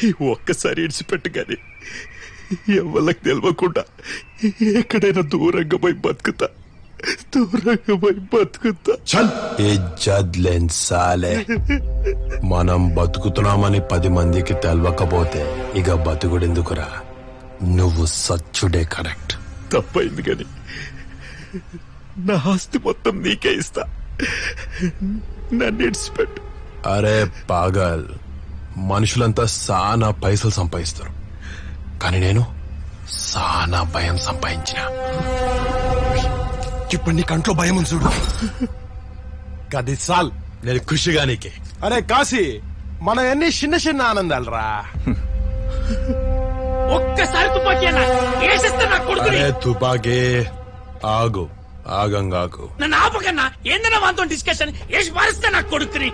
ఈ ఒక్కసారి ఇడిచిపెట్టు కానీ ఎవరికి తెలియకుండా ఎక్కడైనా దూరంగా పోయి బతుకుతా దూరంగా పోయి బతుకుతా ఇజ్జత్ లేని సాలే మనం బతుకుతున్నామని పది మందికి తెలవకపోతే ఇక బతుకుడెందుకురా నువ్వు సచ్చుడే కరెక్ట్ తప్పైంది కానీ నా ఆస్తి మొత్తం నీకే ఇస్తా నన్ను ఇడిచిపెట్టు అరే పాగల్ మనుషులంతా సానా పైసలు సంపాదిస్తారు కానీ నేను సానా భయం సంపాదించిన ఇప్పుడు నీ కంట్లో భయం ఉంది చూడు గది సాల్ నేను ఖుషిగా నీకే అరే కాశీ మన ఎన్ని చిన్న చిన్న ఆనందాలు రా ఒక్కసారి తుపాకీ అన్న వేసేస్తే నా కొడుకుని అరే తుపాకే ఆగు ఆగంగాకు నన్ను ఆపకన్నా ఏందన్నా వాంతో డిస్కషన్ వేసి పారిస్తే నా కొడుకుని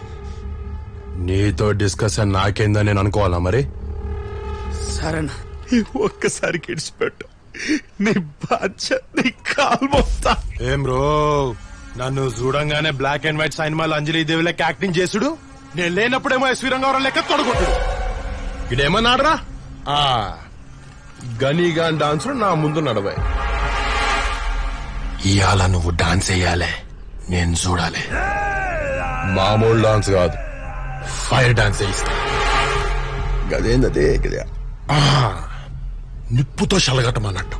నీతో డిస్కషన్ నాకేందని నేను అనుకోవాలా మరి సరేనా ఈ ఒక్కసారికి ఇడిచిపెట్టు నీ బాధ్యత నీ కాలు మోస్తా ఏం బ్రో నన్ను చూడంగానే బ్లాక్ అండ్ వైట్ సినిమాలో అంజలి దేవి లెక్క యాక్టింగ్ చేసుడు నేను లేనప్పుడేమో ఎస్వి రంగారావు లెక్క తొడగొట్టుడు ఇదేమన్నాడరా ఆ గనీగాన్ డాన్స్ నా ముందు నడవాయి ఇవాళ నువ్వు డాన్స్ వేయాలి నేను చూడాలి మామూలు డాన్స్ కాదు ఫైర్ డాన్స్ వేయిస్తా గదేందదే గదే ఆ, నిప్పుతో చల్లగట్టమన్నట్టు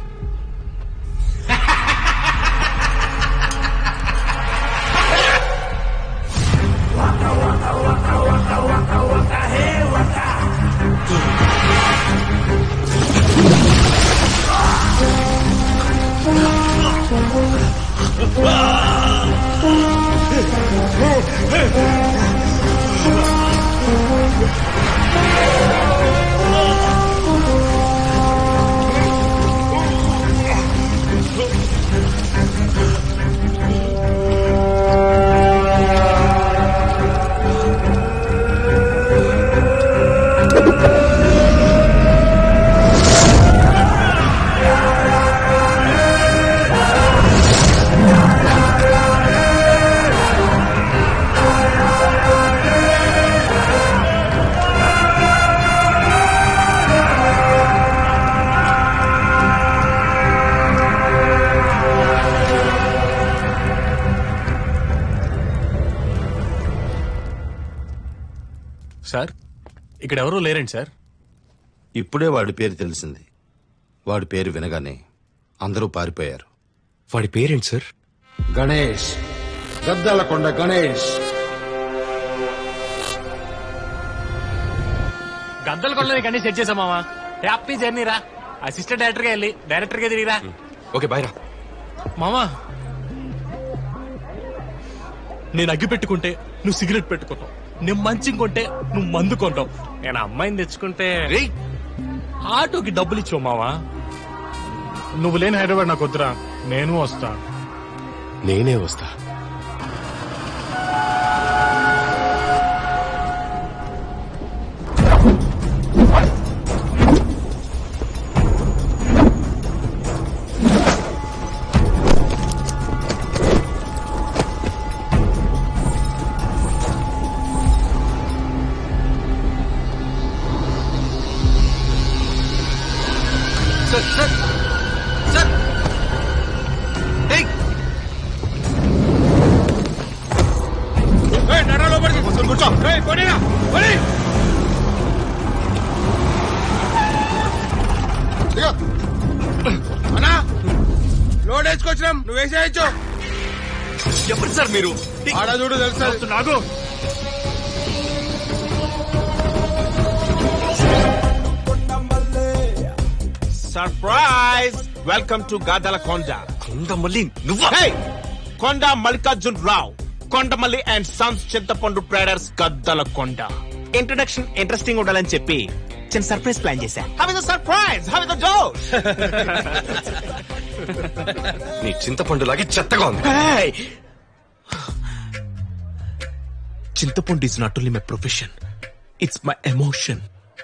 సార్ ఇక్కడ ఎవరూ లేరండి సార్ ఇప్పుడే వాడి పేరు తెలిసింది వాడి పేరు వినగానే అందరూ పారిపోయారు వాడి పేరేంటి సార్ గణేష్ గద్దలకొండ గణేష్ గద్దలు కొనలేని కన్నీ సెట్ చేసాం మామా హ్యాపీ జర్నీ రా అసిస్టెంట్ డైరెక్టర్ గా వెళ్ళి డైరెక్టర్ గా తిరిగిరా ఓకే బాయ్ రా మామా నేను అగ్గి పెట్టుకుంటే నువ్వు సిగరెట్ పెట్టుకుంటావు నేను మంచి కొంటే నువ్వు మందు కొంటావు నేను అమ్మాయిని తెచ్చుకుంటే ఆటోకి డబ్బులు ఇచ్చావు మావా నువ్వు లేని హైదరాబాద్ నాకు వద్దురా నేను వస్తా నేనే వస్తా సార్ సార్ సార్ ఏయ్ కూర్చో అన్నా లోడ్ వేసుకొచ్చినాం నువ్వు వేసేయచ్చు ఎవరు సార్ మీరు ఆడ చూడు తెలుస్తుంది నాకు సర్ప్రైజ్ వెల్కమ్ టు గాదల కొండ కొండ మళ్ళీ నువ్వా hey Konda Mallikarjun Rao Kondamalli and sons Chintapandu traders Gaddala Konda introduction interesting ఉండాలని చెప్పి చిన్న సర్ప్రైజ్ ప్లాన్ చేశా how is surprise how is door నీ చింతపండు లాగే చెత్తగా ఉంది chintapandu is not only my profession it's my emotion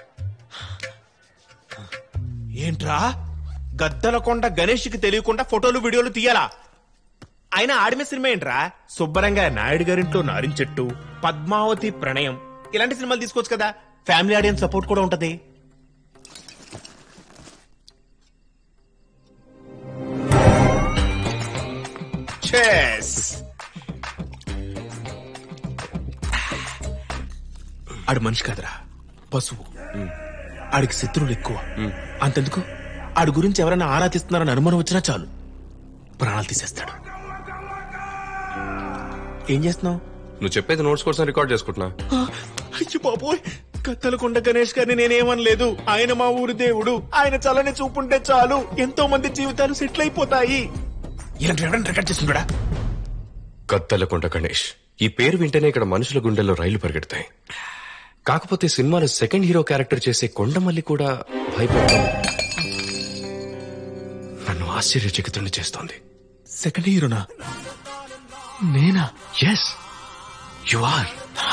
ఏంట్రా గద్దల కొండ గణేష్ కి తెలియకుండా ఫోటోలు వీడియోలు తీయాలా ఆయన ఆడిన సినిమా ఏంట్రా శుభ్రంగా నాయుడు గారింట్లో నారించెట్టు పద్మావతి ప్రణయం ఇలాంటి సినిమాలు తీసుకోవచ్చు కదా ఫ్యామిలీ ఆడియన్స్ సపోర్ట్ కూడా ఉంటది Cheers. ఆడు మనిషి కాదురా పశువు ఆడికి శత్రువులు ఎక్కువ అంతెందుకు ఆడి గురించి ఎవరైనా ఆరాధిస్తున్నారని అనుమానం వచ్చినా చాలు ప్రాణాలు తీసేస్తాడు ఏం చేస్తున్నావు నువ్వు చెప్పేది నోట్స్ కోసం రికార్డ్ చేసుకుంటున్నా అయ్యో బాబోయ్ కత్తలకొండ గణేష్ గారిని నేనేమనలేదు ఆయన మా ఊరి దేవుడు ఆయన చల్లని చూపుంటే చాలు ఎంతో మంది జీవితాలు సెటిల్ అయిపోతాయి ఇలాంటి ఎవరైనా రికార్డ్ చేస్తుంటాడా కత్తెలకుంట గణేష్ ఈ పేరు వింటేనే ఇక్కడ మనుషుల గుండెల్లో రైళ్లు పరిగెడతాయి కాకపోతే సినిమాలో సెకండ్ హీరో క్యారెక్టర్ చేసే కొండమల్లి కూడా భయపడతాం నన్ను ఆశ్చర్యచకితుడిని చేస్తోంది సెకండ్ హీరోనా నేనా ఎస్ యు ఆర్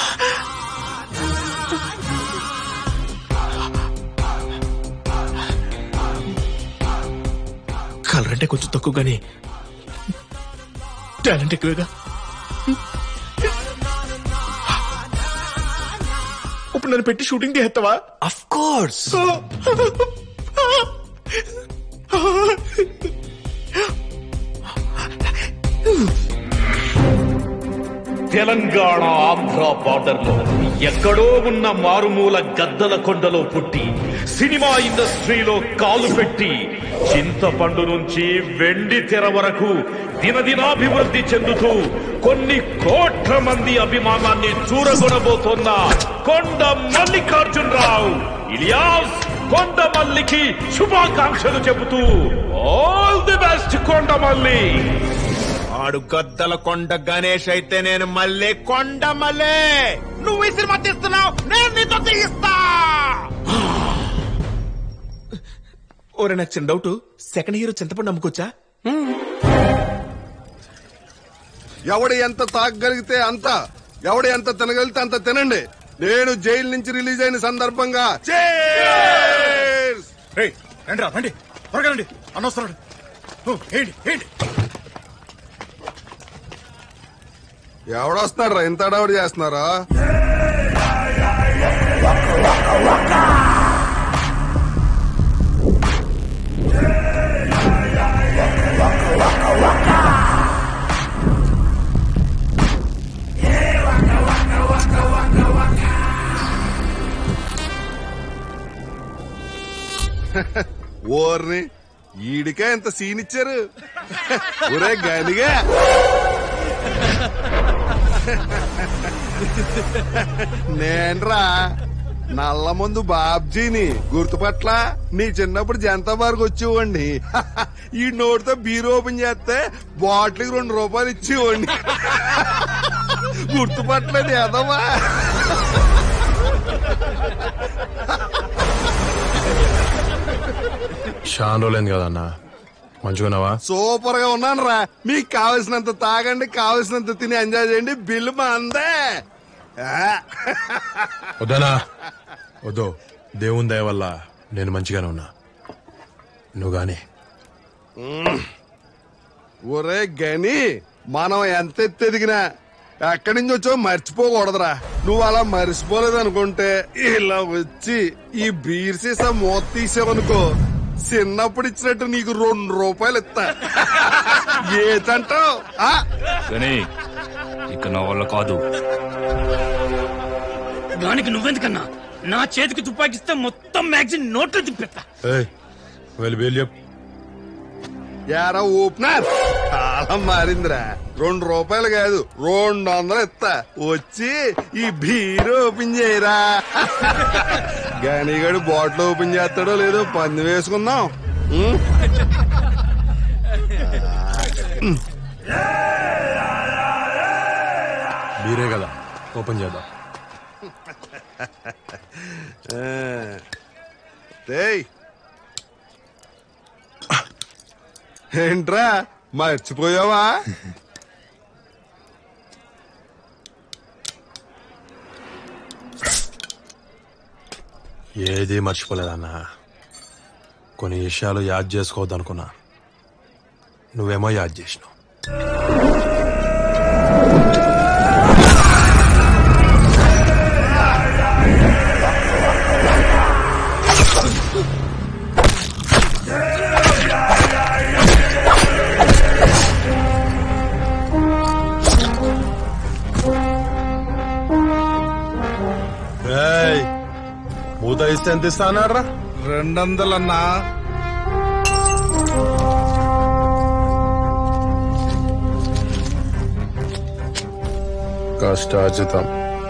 కలర్ అంటే కొంచెం తక్కువగానే టాలెంట్ ఎక్కువగా ఇప్పుడు నన్ను పెట్టి షూటింగ్ చేస్తావా of course Telangana Andhra border లో ఎక్కడో ఉన్న మారుమూల గద్దల కొండలో పుట్టి సినిమా ఇండస్ట్రీలో కాలు పెట్టి చింతపండు నుంచి వెండి తెర వరకు దినదినాభివృద్ధి చెందుతూ కొన్ని కోట్ల మంది అభిమానాన్ని చూరగొనబోతోన్న కొండ మల్లికార్జునరావు ఇలియాస్ కొండమల్లికి శుభాకాంక్షలు చెబుతూ ఆల్ ది బెస్ట్ కొండమల్లి ఆడు గద్దల కొండ గణేష్ అయితే నేను మళ్ళీ కొండ మళ్ళీ నువ్వు ఈ సినిమా తీస్తున్నావు నేను నీతో తీస్తా ఓరే నాకు చిన్న డౌట్ సెకండ్ హీరో చింతపండు అమ్ముకోవచ్చా ఎవడు ఎంత తాగగలిగితే అంత ఎవడు ఎంత తినగలిగితే అంత తినండి నేను జైలు నుంచి రిలీజ్ అయిన సందర్భంగా Cheers! రండి రండి త్వరగా రండి అనవసరం ఏంటి ఏంటి ఎవడొస్తాడు రా ఇంత అడవుడు చేస్తున్నారా ఓర్ని ఈడికే ఇంత సీన్ ఇచ్చారు ఒరే గనిగా నేన్రా నల్ల ముందు బాబ్జీని గుర్తుపట్ల నీ చిన్నప్పుడు జనతా బార్కి వచ్చేవాడిని ఈ నోటితో బీర్ ఓపెన్ చేస్తే బాటిల్కి రెండు రూపాయలు ఇచ్చేవాడిని గుర్తుపట్టలేదు ఎదవా షాన్ రోజులైంది కదా అన్న మంచిగున్నావా సూపర్ గా ఉన్నాను రా మీకు కావలసినంత తాగండి కావలసినంత తిని ఎంజాయ్ చేయండి బిల్లు మా అందే ఆ. వద్దనా వద్దు దేవుని దయ వల్ల నేను మంచిగానే ఉన్నా నువ్వు గాని ఒరే గని మనం ఎంత ఎత్తు ఎదిగినా ఎక్కడి నుంచి వచ్చో మర్చిపోకూడదురా నువ్వు అలా మర్చిపోలేదు అనుకుంటే ఇలా వచ్చి ఈ బీర్ సీసా మూత తీసావనుకో చిన్నప్పుడు ఇచ్చినట్టు నీకు రెండు రూపాయలు ఇస్తా ఏతంటావు కానీ ఇక నా వల్ల కాదు దానికి నువ్వెందుకన్నా నా చేతికి తుపాకిస్తే మొత్తం మ్యాగజైన్ నోట్లో తిప్పేస్తా ఏయ్ వెళ్ళి వేలు చెప్పు యారా ఓపెనర్ చాలా మారిందిరా రెండు రూపాయలు కాదు రెండు వందలు ఇస్తా వచ్చి ఈ బీరు ఓపెన్ చేయరా గనిగడు బాటిల్ ఓపెన్ చేస్తాడో లేదో పంది వేసుకుందాం ఉం? బీరే కదా ఓపెన్ చేద్దాం ఆ. ఏయ్. ఏంట్రా మర్చిపోయావా ఏది మర్చిపోలేదన్నా కొన్ని విషయాలు యాద్ చేసుకోవద్దు అనుకున్నా నువ్వేమో యాద్ చేసినావు వయసు ఎంత ఇస్తానాడ్రా రెండు వందలన్నా కష్టాచితం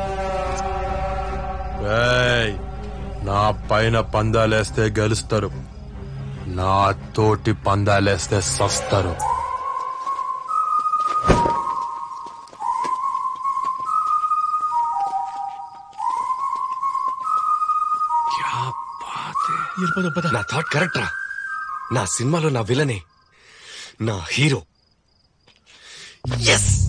ఏయ్, నా పైన పందాలేస్తే గెలుస్తారు నా తోటి పందాలేస్తే సస్తారు వెళ్ళిపోదాం పద నా థాట్ కరెక్ట్ రా నా సినిమాలో నా విలనే నా హీరో ఎస్